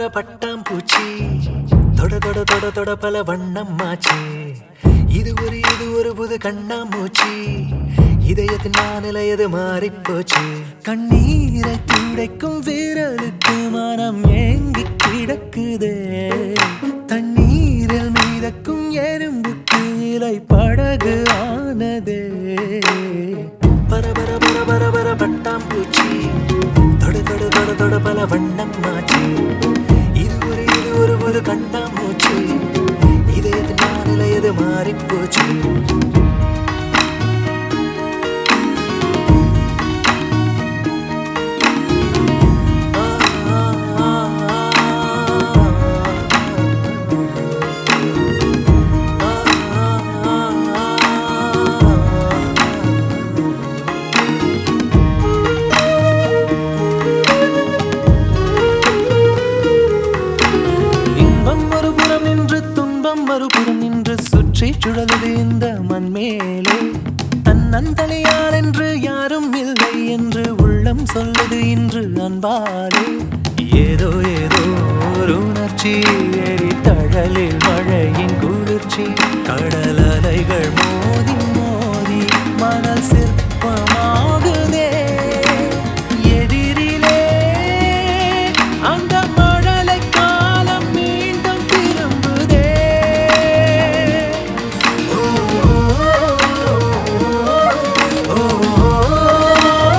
பட்டாம்பூச்சி தொட தொட தொட தொட பல வண்ணம் மாச்சு இது ஒரு இது ஒரு புது கண்ணாமூச்சி இதயத்தின் மாநிலையது மாறிப் போச்சு கண்ணீரை துடைக்கும் வீரலுக்கு மனம் ஏங்கி கிடக்குதே தண்ணீரில் மீதக்கும் எறும்புக்கு இலை படகு ஆனதே பர பர பர பர பர பட்டாம்பூச்சி தொட தொட தொட தொட பல வண்ணம் மாச்சு இது ஒரு இது ஒரு புது கண்ணாமூச்சி இதயத்தின் மாநிலையது மாறிப் போச்சு இன்பம் மறுபுறம் நின்று துன்பம் மறுபுறம் நின்று சுற்றி சுழலுது இந்த மண் மேலே தன்னந்தலையார் என்று யாரும் இல்லை என்று உள்ளம் சொல்லுது இன்று அன்பாலே ஏதோ ஏதோ ஒரு உணர்ச்சி எரி தழலில் மழையின் குளிர்ச்சி கடல் அலைகள் மோதி மோதி மணல் சிற்பமாகுதே எதிரிலே அந்த மழலை காலம் மீண்டும் திரும்புதே ஓ, ஓ, ஓ,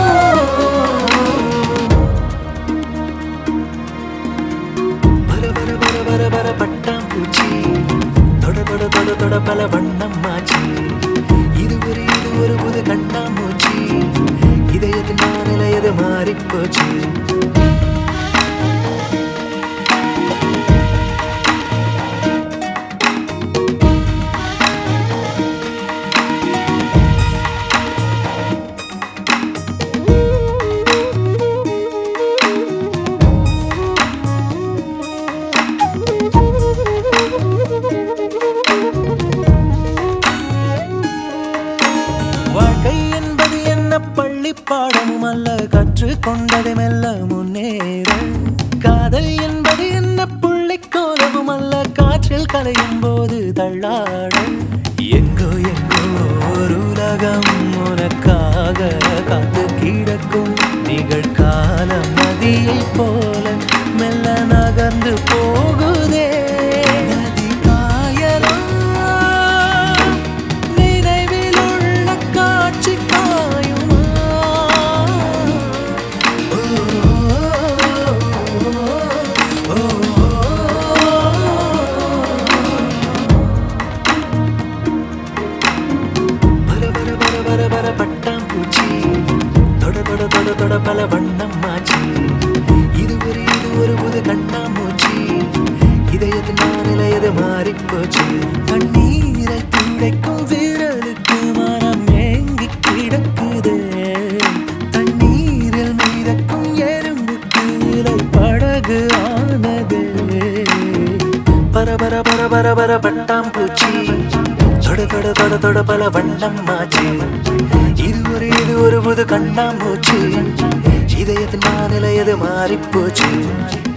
பர பர பர பர பர பட்டாம்பூச்சி தொட தொட தொட தொட பல வண்ணம் மாச்சி இது ஒரு இது ஒரு புது கண்ணாமூச்சி இதயத்தின் மாநிலையது மாறிப் போச்சு வாழ்க்கை என்பது என்ன பள்ளி பாடமும் அல்ல கற்றுக்கொண்டதை மெல்ல முன்னேற காதல் என்பது என்ன புள்ளிக்கோலமும் அல்ல காற்றில் கலையும் போது தள்ளாட எங்கோ எங்கோ ஒரு உலகம் உனக்காக காத்து கிடக்கும் நிகழ்கால நதியை போல மெல்ல நகர்ந்து போகுதே நதி காயலாம் நினைவில் உள்ள காட்சி காயுமா ஓ, ஓ, ஓ, பர பர பர பர பர பட்டாம்பூச்சி தொட தொட தொட தொட பல வண்ணம் மாச்சி இது ஒரு இது ஒரு புது கண்ணாமூச்சி இதயத்தின் மாநிலையது மாறிப் போச்சு கண்ணீரை துடைக்கும் வீரலுக்கு மனம் ஏங்கி கிடக்குதே தண்ணீரில் மீதக்கும் எறும்புக்கு இலை படகு ஆனதே பர பர பர பர பர பட்டாம்பூச்சி தொட தொட தொட தொட பல வண்ணம் மாச்சு இது ஒரு இது ஒரு புது கண்ணாமூச்சி இதயத்தின் மாநிலையது மாறிப் போச்சு